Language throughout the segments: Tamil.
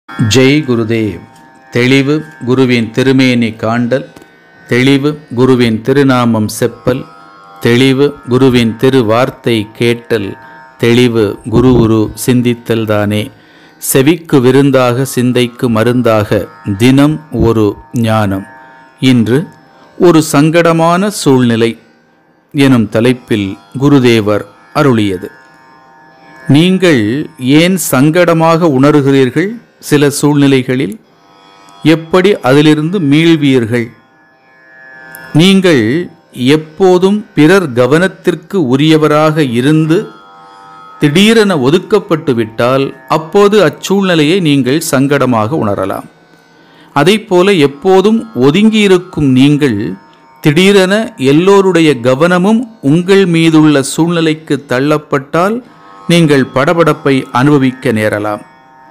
ஜெய் குருதேவ் தெளிவு குருவின் திருமேனி காண்டல் தெளிவு குருவின் திருநாமம் செப்பல் தெளிவு குருவின் திருவார்த்தை கேட்டல் தெளிவு குரு குரு சிந்தித்தல் தானே செவிக்கு விருந்தாக சிந்தைக்கு மருந்தாக தினம் ஒரு ஞானம் இன்று ஒரு சங்கடமான சூழ்நிலை எனும் தலைப்பில் குருதேவர் அருளியது நீங்கள் ஏன் சங்கடமாக உணர்கிறீர்கள் சில சூழ்நிலைகளில் எப்படி அதிலிருந்து மீள்வீர்கள் நீங்கள் எப்போதும் பிறர் கவனத்திற்கு உரியவராக இருந்து திடீரென ஒதுக்கப்பட்டு விட்டால் அப்போது அச்சூழ்நிலையை நீங்கள் சங்கடமாக உணரலாம் அதைப்போல எப்போதும் ஒதுங்கியிருக்கும் நீங்கள் திடீரென எல்லோருடைய கவனமும் உங்கள் மீதுள்ள சூழ்நிலைக்கு தள்ளப்பட்டால் நீங்கள் படபடப்பை அனுபவிக்க நேரலாம்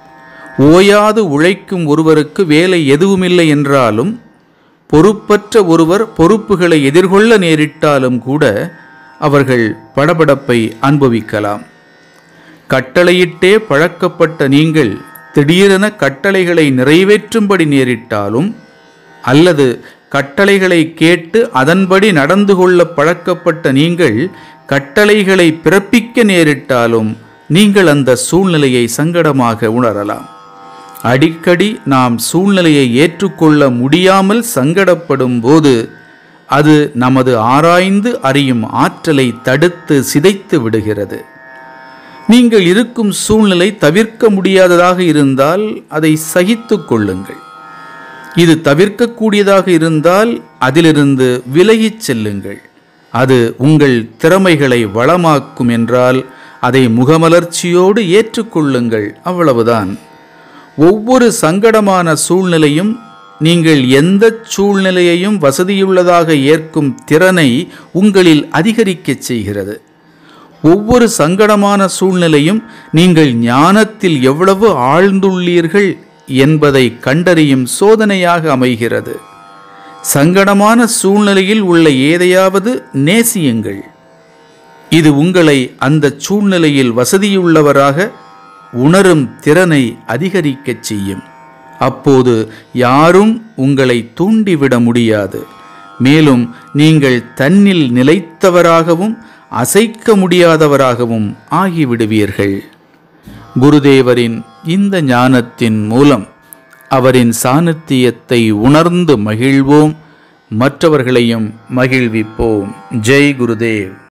ஓயாது உழைக்கும் ஒருவருக்கு வேலை எதுவுமில்லை என்றாலும் பொறுப்பற்ற ஒருவர் பொறுப்புகளை எதிர்கொள்ள நேரிட்டாலும் கூட அவர்கள் படபடப்பை அனுபவிக்கலாம் கட்டளையிட்டே பழக்கப்பட்ட நீங்கள் திடீரென கட்டளைகளை நிறைவேற்றும்படி நேரிட்டாலும் அல்லது கட்டளைகளை கேட்டு அதன்படி நடந்து கொள்ள பழக்கப்பட்ட நீங்கள் கட்டளைகளை பிறப்பிக்க நேரிட்டாலும் நீங்கள் அந்த சூழ்நிலையை சங்கடமாக உணரலாம் அடிக்கடி நாம் சூழ்நிலையை ஏற்றுக்கொள்ள முடியாமல் சங்கடப்படும் போது அது நமது ஆராய்ந்து அறியும் ஆற்றலை தடுத்து சிதைத்து விடுகிறது நீங்கள் இருக்கும் சூழ்நிலை தவிர்க்க முடியாததாக இருந்தால் அதை சகித்து கொள்ளுங்கள் இது தவிர்க்கக்கூடியதாக இருந்தால் அதிலிருந்து விலகிச் செல்லுங்கள் அது உங்கள் திறமைகளை வளமாக்கும் என்றால் அதை முகமலர்ச்சியோடு ஏற்றுக்கொள்ளுங்கள் அவ்வளவுதான் ஒவ்வொரு சங்கடமான சூழ்நிலையும் நீங்கள் எந்த சூழ்நிலையையும் வசதியுள்ளதாக ஏற்கும் திறனை உங்களில் அதிகரிக்கச் செய்கிறது ஒவ்வொரு சங்கடமான சூழ்நிலையும் நீங்கள் ஞானத்தில் எவ்வளவு ஆழ்ந்துள்ளீர்கள் என்பதை கண்டறியும் சோதனையாக அமைகிறது சங்கடமான சூழ்நிலையில் உள்ள ஏதையாவது நேசியுங்கள் இது உங்களை அந்த சூழ்நிலையில் வசதியுள்ளவராக உணரும் திறனை அதிகரிக்கச் செய்யும் அப்போது யாரும் உங்களை தூண்டிவிட முடியாது மேலும் நீங்கள் தன்னில் நிலைத்தவராகவும் அசைக்க முடியாதவராகவும் ஆகிவிடுவீர்கள் குருதேவரின் இந்த ஞானத்தின் மூலம் அவரின் சாநித்தியத்தை உணர்ந்து மகிழ்வோம் மற்றவர்களையும் மகிழ்விப்போம் ஜெய் குருதேவ்